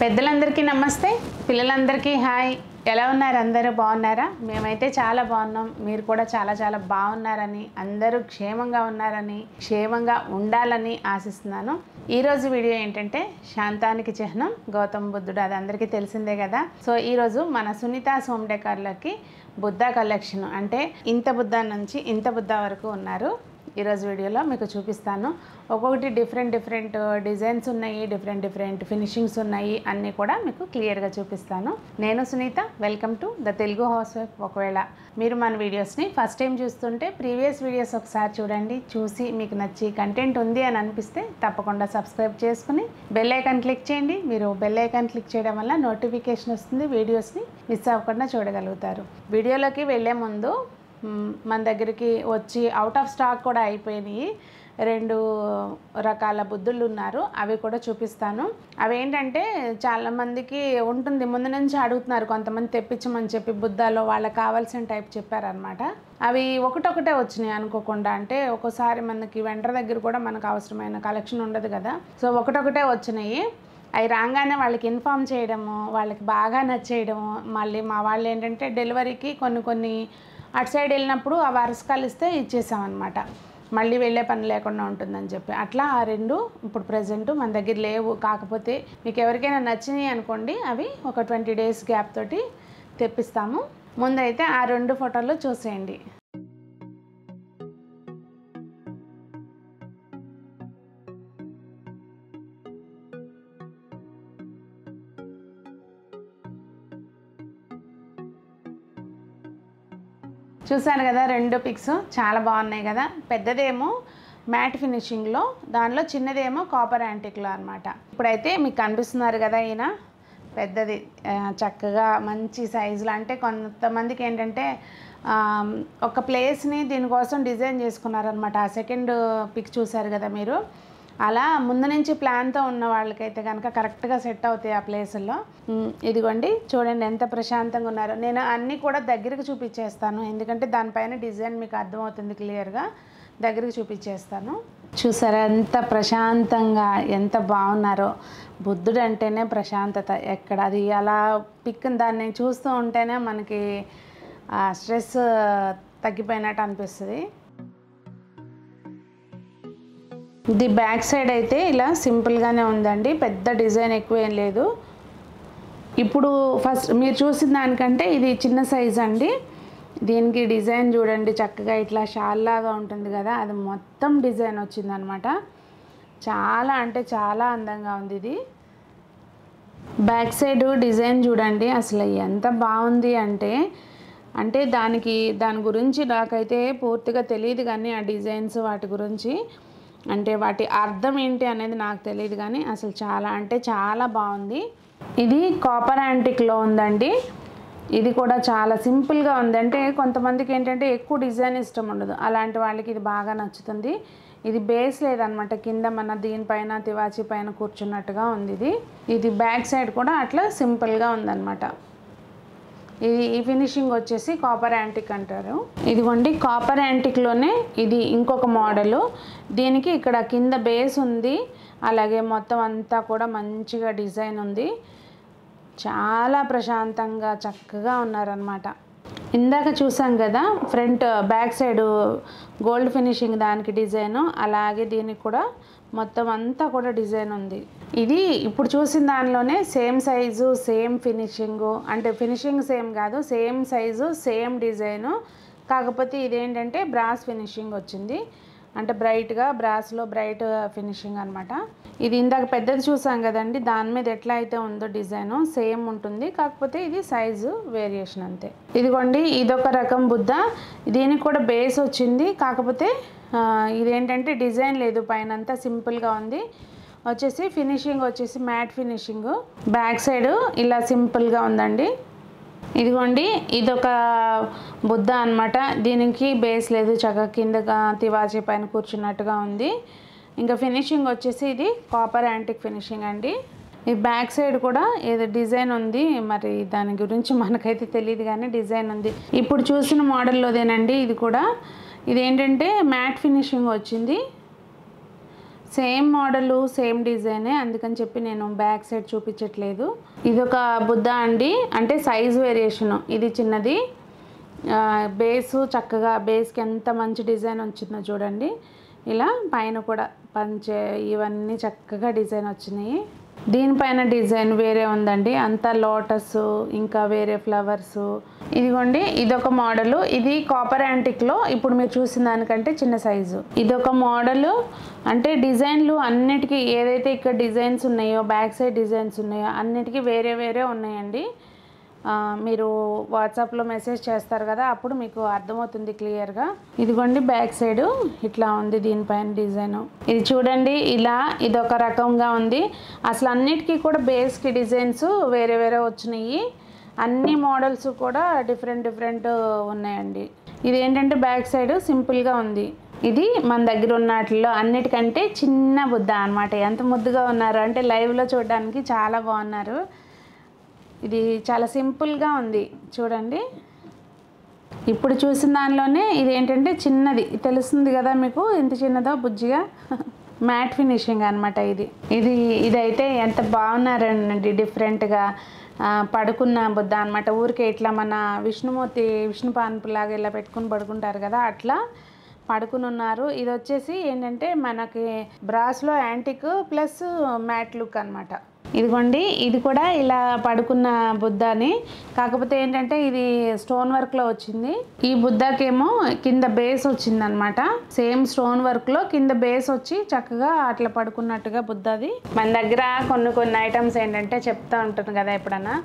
పెద్దలందరికీ నమస్తే పిల్లలందరికీ హాయ్ ఎలా ఉన్నారు అందరూ బాగున్నారా మేమైతే చాలా బాగున్నాం మీరు కూడా చాలా చాలా బాగున్నారని అందరూ క్షేమంగా ఉన్నారని క్షేమంగా ఉండాలని ఆశిస్తున్నాను ఈరోజు వీడియో ఏంటంటే శాంతానికి చిహ్నం గౌతమ బుద్ధుడు అది అందరికీ తెలిసిందే కదా సో ఈరోజు మన సునీత సోమ్ డెకార్లకి బుద్ధ కలెక్షన్ అంటే ఇంత బుద్ధ నుంచి ఇంత బుద్ధ వరకు ఉన్నారు ఈరోజు వీడియోలో మీకు చూపిస్తాను ఒక్కొక్కటి డిఫరెంట్ డిఫరెంట్ డిజైన్స్ ఉన్నాయి డిఫరెంట్ డిఫరెంట్ ఫినిషింగ్స్ ఉన్నాయి అన్నీ కూడా మీకు క్లియర్గా చూపిస్తాను నేను Sunitha welcome to the Telugu housewife ఒకవేళ మీరు మన వీడియోస్ని ఫస్ట్ టైం చూస్తుంటే ప్రీవియస్ వీడియోస్ ఒకసారి చూడండి చూసి మీకు నచ్చి కంటెంట్ ఉంది అని అనిపిస్తే తప్పకుండా సబ్స్క్రైబ్ చేసుకుని బెల్ ఐకాన్ క్లిక్ చేయండి మీరు బెల్ ఐకాన్ క్లిక్ చేయడం వల్ల నోటిఫికేషన్ వస్తుంది వీడియోస్ని మిస్ అవ్వకుండా చూడగలుగుతారు వీడియోలోకి వెళ్ళే ముందు మ్, మన దగ్గరికి వచ్చి అవుట్ ఆఫ్ స్టాక్ కూడా అయిపోయినాయి రెండు రకాల బుద్ధులు ఉన్నారు అవి కూడా చూపిస్తాను అవి ఏంటంటే చాలా మందికి ఉంటుంది ముందు నుంచి అడుగుతున్నారు కొంతమంది తెప్పించమని చెప్పి బుద్ధాలో వాళ్ళకి కావాల్సిన టైప్ చెప్పారనమాట అవి ఒకటొకటే వచ్చినాయి అనుకోకుండా అంటే ఒక్కోసారి మనకి వెంటర్ దగ్గర కూడా మనకు అవసరమైన కలెక్షన్ ఉండదు కదా సో ఒకటొకటే వచ్చినాయి అవి రాగానే వాళ్ళకి ఇన్ఫామ్ చేయడము వాళ్ళకి బాగా నచ్చేయడము మళ్ళీ మా వాళ్ళు ఏంటంటే డెలివరీకి కొన్ని కొన్ని అటు సైడ్ వెళ్ళినప్పుడు ఆ వరసకాలు ఇస్తే ఇచ్చేసామన్నమాట మళ్ళీ వెళ్ళే పని లేకుండా ఉంటుందని చెప్పి అట్లా ఆ రెండు ఇప్పుడు ప్రజెంట్ మన దగ్గర లేవు కాకపోతే మీకు ఎవరికైనా నచ్చినాయి అనుకోండి అవి ఒక ట్వంటీ డేస్ గ్యాప్ తోటి తెప్పిస్తాము ముందైతే ఆ రెండు ఫోటోలు చూసేయండి చూసారు కదా రెండు పిక్స్ చాలా బాగున్నాయి కదా పెద్దదేమో మ్యాట్ ఫినిషింగ్లో దానిలో చిన్నదేమో కాపర్ యాంటిక్లో అనమాట ఇప్పుడైతే మీకు కనిపిస్తున్నారు కదా ఈయన పెద్దది ఆ, చక్కగా మంచి సైజులో అంటే కొంతమందికి ఏంటంటే ఆ, ఒక ప్లేస్ని దీనికోసం డిజైన్ చేసుకున్నారనమాట ఆ సెకండ్ పిక్ చూసారు కదా మీరు అలా ముందు నుంచి ప్లాన్తో ఉన్న వాళ్ళకైతే కనుక కరెక్ట్గా సెట్ అవుతాయి ఆ ప్లేసుల్లో ఉమ్, ఇదిగోండి చూడండి ఎంత ప్రశాంతంగా ఉన్నారో నేను అన్నీ కూడా దగ్గరికి చూపించేస్తాను ఎందుకంటే దానిపైన డిజైన్ మీకు అర్థమవుతుంది క్లియర్గా దగ్గరికి చూపించేస్తాను చూసారా ఎంత ప్రశాంతంగా ఎంత బాగున్నారో బుద్ధుడు అంటేనే ప్రశాంతత ఎక్కడ అది అలా పిక్ దాన్ని చూస్తూ ఉంటేనే మనకి ఆ స్ట్రెస్ తగ్గిపోయినట్టు అనిపిస్తుంది ఇది బ్యాక్ సైడ్ అయితే ఇలా సింపుల్గానే ఉందండి పెద్ద డిజైన్ ఎక్కువ ఏం లేదు ఇప్పుడు ఫస్ట్ మీరు చూసిన దానికంటే ఇది చిన్న సైజ్ అండి దీనికి డిజైన్ చూడండి చక్కగా ఇట్లా షాల్ లాగా ఉంటుంది కదా అది మొత్తం డిజైన్ వచ్చిందనమాట చాలా అంటే చాలా అందంగా ఉంది ఇది బ్యాక్ సైడ్ డిజైన్ చూడండి అసలు ఎంత బాగుంది అంటే అంటే దానికి దాని గురించి నాకైతే పూర్తిగా తెలియదు కానీ ఆ డిజైన్స్ వాటి గురించి అంటే వాటి అర్థం ఏంటి అనేది నాకు తెలియదు కానీ అసలు చాలా అంటే చాలా బాగుంది ఇది కాపర్ యాంటిక్లో ఉందండి ఇది కూడా చాలా సింపుల్గా ఉంది అంటే కొంతమందికి ఏంటంటే ఎక్కువ డిజైన్ ఇష్టం ఉండదు అలాంటి వాళ్ళకి ఇది బాగా నచ్చుతుంది ఇది బేస్ లేదనమాట కింద మన దీనిపైన తివాచి పైన కూర్చున్నట్టుగా ఉంది ఇది ఇది బ్యాక్ సైడ్ కూడా అట్లా సింపుల్గా ఉందన్నమాట ఇది ఈ ఫినిషింగ్ వచ్చేసి కాపర్ యాంటిక్ అంటారు ఇదిగోండి కాపర్ యాంటిక్లోనే ఇది ఇంకొక మోడలు దీనికి ఇక్కడ కింద బేస్ ఉంది అలాగే మొత్తం అంతా కూడా మంచిగా డిజైన్ ఉంది చాలా ప్రశాంతంగా చక్కగా ఉన్నారనమాట ఇందాక చూసాం కదా front back side gold finishing దానికి డిజైన్ అలాగే దీనికి కూడా మొత్తం అంతా కూడా డిజైన్ ఉంది ఇది ఇప్పుడు చూసిన దానిలోనే సేమ్ సైజు సేమ్ ఫినిషింగ్ అంటే ఫినిషింగ్ సేమ్ కాదు సేమ్ సైజు సేమ్ డిజైను కాకపోతే ఇదేంటంటే బ్రాస్ ఫినిషింగ్ వచ్చింది అంటే బ్రైట్గా బ్రాస్లో బ్రైట్ ఫినిషింగ్ అనమాట ఇది ఇందాక పెద్దది చూసాం కదండి దాని మీద ఎట్లా అయితే ఉందో డిజైన్ సేమ్ ఉంటుంది కాకపోతే ఇది సైజు వేరియేషన్ అంతే ఇదిగోండి ఇదొక రకం బుద్ధ దీనికి కూడా బేస్ వచ్చింది కాకపోతే ఆ, ఇదేంటంటే డిజైన్ లేదు పైన అంతా సింపుల్గా ఉంది వచ్చేసి ఫినిషింగ్ వచ్చేసి మ్యాట్ ఫినిషింగ్ బ్యాక్ సైడ్ ఇలా సింపుల్గా ఉందండి ఇదిగోండి ఇదొక బుద్ధ అన్నమాట దీనికి బేస్ లేదు చక్కగా కిందగా తివాచి పైన కూర్చున్నట్టుగా ఉంది ఇంకా ఫినిషింగ్ వచ్చేసి ఇది కాపర్ యాంటిక్ ఫినిషింగ్ అండి ఈ బ్యాక్ సైడ్ కూడా ఏదో డిజైన్ ఉంది మరి దాని గురించి మనకైతే తెలియదు కానీ డిజైన్ ఉంది ఇప్పుడు చూసిన మోడల్లోదేనండి ఇది కూడా ఇదేంటంటే మ్యాట్ ఫినిషింగ్ వచ్చింది సేమ్ మోడలు సేమ్ డిజైనే అందుకని చెప్పి నేను బ్యాక్ సైడ్ చూపించట్లేదు ఇది ఒక బుద్ధ అండి అంటే సైజ్ వేరియేషను ఇది చిన్నది ఆ, బేసు చక్కగా బేస్కి ఎంత మంచి డిజైన్ వచ్చిందో చూడండి ఇలా పైన కూడా పంచే ఇవన్నీ చక్కగా డిజైన్ వచ్చినాయి దీనిపైన డిజైన్ వేరే ఉందండి అంతా లోటస్ ఇంకా వేరే ఫ్లవర్స్ ఇదిగోండి ఇదొక మోడలు ఇది కాపర్ యాంటిక్లో ఇప్పుడు మీరు చూసిన దానికంటే చిన్న సైజు ఇదొక మోడలు అంటే డిజైన్లు అన్నిటికీ ఏదైతే ఇక్కడ డిజైన్స్ ఉన్నాయో బ్యాక్ సైడ్ డిజైన్స్ ఉన్నాయో అన్నిటికీ వేరే వేరే ఉన్నాయండి ఆ, మీరు వాట్సాప్లో మెసేజ్ చేస్తారు కదా అప్పుడు మీకు అర్థమవుతుంది క్లియర్గా ఇదిగోండి బ్యాక్ సైడ్ ఇట్లా ఉంది దీనిపైన డిజైన్ ఇది చూడండి ఇలా ఇది ఒక రకంగా ఉంది అసలు అన్నిటికీ కూడా బేస్కి డిజైన్స్ వేరే వేరే వచ్చినాయి అన్ని మోడల్స్ కూడా డిఫరెంట్ డిఫరెంట్ ఉన్నాయండి ఇది ఏంటంటే బ్యాక్ సైడ్ సింపుల్గా ఉంది ఇది మన దగ్గర ఉన్నట్లో అన్నిటికంటే చిన్న బుద్ధ అనమాట ఎంత ముద్దుగా ఉన్నారు అంటే లైవ్లో చూడడానికి చాలా బాగున్నారు ఇది చాలా సింపుల్గా ఉంది చూడండి ఇప్పుడు చూసిన దానిలోనే ఇది ఏంటంటే చిన్నది తెలుస్తుంది కదా మీకు ఎంత చిన్నదో బుజ్జిగా మ్యాట్ ఫినిషింగ్ అనమాట ఇది ఇది ఇదైతే ఎంత బాగున్నారండి డిఫరెంట్గా ఆ, పడుకున్న బుద్ధ అనమాట ఊరికే ఇట్లా మన విష్ణుమూర్తి విష్ణు పాన్పులాగా ఇలా పెట్టుకుని పడుకుంటారు కదా అట్లా పడుకుని ఉన్నారు ఇది వచ్చేసి ఏంటంటే మనకి బ్రాస్లో యాంటిక్ ప్లస్ మ్యాట్ లుక్ అనమాట ఇదిగోండి ఇది కూడా ఇలా పడుకున్న బుద్ధాని కాకపోతే ఏంటంటే ఇది స్టోన్ వర్క్లో వచ్చింది ఈ బుద్ధాకేమో కింద బేస్ వచ్చిందనమాట సేమ్ స్టోన్ వర్క్లో కింద బేస్ వచ్చి చక్కగా అట్లా పడుకున్నట్టుగా బుద్ధది మన దగ్గర కొన్ని కొన్ని ఐటమ్స్ ఏంటంటే చెప్తా ఉంటుంది కదా ఎప్పుడన్నా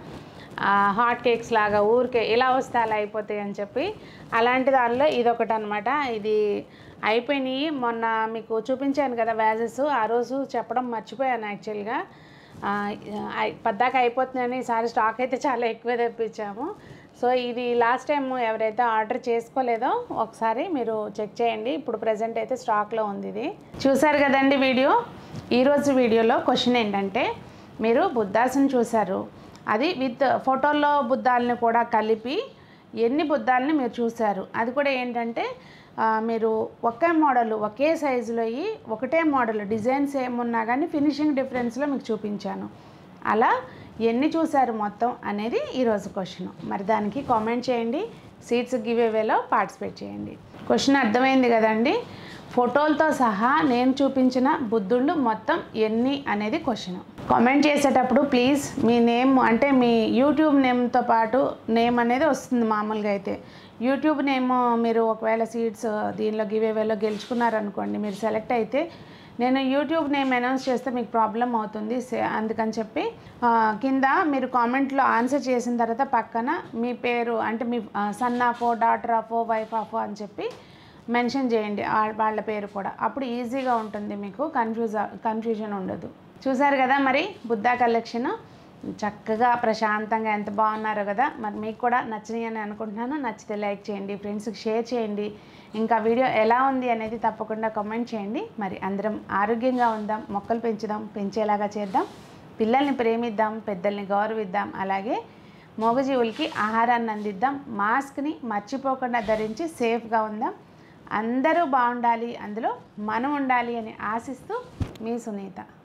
హాట్ కేక్స్ లాగా ఊరికే ఇలా వస్తే అలా అయిపోతాయి అని చెప్పి అలాంటి దానిలో ఇది అనమాట ఇది అయిపోయినాయి మొన్న మీకు చూపించాను కదా వ్యాజెస్ ఆ రోజు చెప్పడం మర్చిపోయాను యాక్చువల్గా ఆ, ఐ- పద్దాక అయిపోతుందని ఈసారి స్టాక్ అయితే చాలా ఎక్కువ తెప్పించాము సో ఇది లాస్ట్ టైం ఎవరైతే ఆర్డర్ చేసుకోలేదో ఒకసారి మీరు చెక్ చేయండి ఇప్పుడు ప్రజెంట్ అయితే స్టాక్లో ఉంది ఇది చూసారు కదండి వీడియో ఈరోజు వీడియోలో క్వశ్చన్ ఏంటంటే మీరు బుద్ధాసుని చూశారు అది విత్ ఫోటోల్లో బుద్ధాలని కూడా కలిపి ఎన్ని బుద్ధాలని మీరు చూశారు అది కూడా ఏంటంటే ఆ, మీరు ఒకే మోడల్ ఒకే సైజులో అయ్యి ఒకటే మోడల్ డిజైన్స్ ఏమున్నా కానీ ఫినిషింగ్ డిఫరెన్స్లో మీకు చూపించాను అలా ఎన్ని చూశారు మొత్తం అనేది ఈరోజు క్వశ్చన్ మరి దానికి కామెంట్ చేయండి సీట్స్ గివ్ అవేలో పార్టిసిపేట్ చేయండి క్వశ్చన్ అర్థమైంది కదండి ఫోటోలతో సహా నేను చూపించిన బుద్ధుళ్ళు మొత్తం ఎన్ని అనేది క్వశ్చన్ కామెంట్ చేసేటప్పుడు ప్లీజ్ మీ నేమ్ అంటే మీ యూట్యూబ్ నేమ్తో పాటు నేమ్ అనేది వస్తుంది మామూలుగా అయితే యూట్యూబ్ నేమ్ మీరు ఒకవేళ సీట్స్ దీనిలో గివ్ అవేలో గెలుచుకున్నారనుకోండి మీరు సెలెక్ట్ అయితే నేను యూట్యూబ్ నేమ్ అనౌన్స్ చేస్తే మీకు ప్రాబ్లం అవుతుంది సే- అందుకని చెప్పి ఆ, కింద మీరు కామెంట్లో ఆన్సర్ చేసిన తర్వాత పక్కన మీ పేరు అంటే మీ సన్ ఆఫో డాటర్ ఆఫో వైఫ్ ఆఫో అని చెప్పి మెన్షన్ చేయండి ఆ- వాళ్ళ పేరు కూడా అప్పుడు ఈజీగా ఉంటుంది మీకు కన్ఫ్యూజ్ కన్ఫ్యూజన్ ఉండదు చూసారు కదా మరి బుద్ధా కలెక్షన్ చక్కగా ప్రశాంతంగా ఎంత బాగున్నారో కదా మరి మీకు కూడా నచ్చినాయి అని అనుకుంటున్నాను నచ్చితే లైక్ చేయండి ఫ్రెండ్స్కి షేర్ చేయండి ఇంకా వీడియో ఎలా ఉంది అనేది తప్పకుండా కామెంట్ చేయండి మరి అందరం ఆరోగ్యంగా ఉందాం మొక్కలు పెంచుదాం పెంచేలాగా చేద్దాం పిల్లల్ని ప్రేమిద్దాం పెద్దల్ని గౌరవిద్దాం అలాగే మూగజీవులకి ఆహారాన్ని అందిద్దాం మాస్క్ని మర్చిపోకుండా ధరించి సేఫ్గా ఉందాం అందరూ బాగుండాలి అందులో మనం ఉండాలి అని ఆశిస్తూ మీ సునీత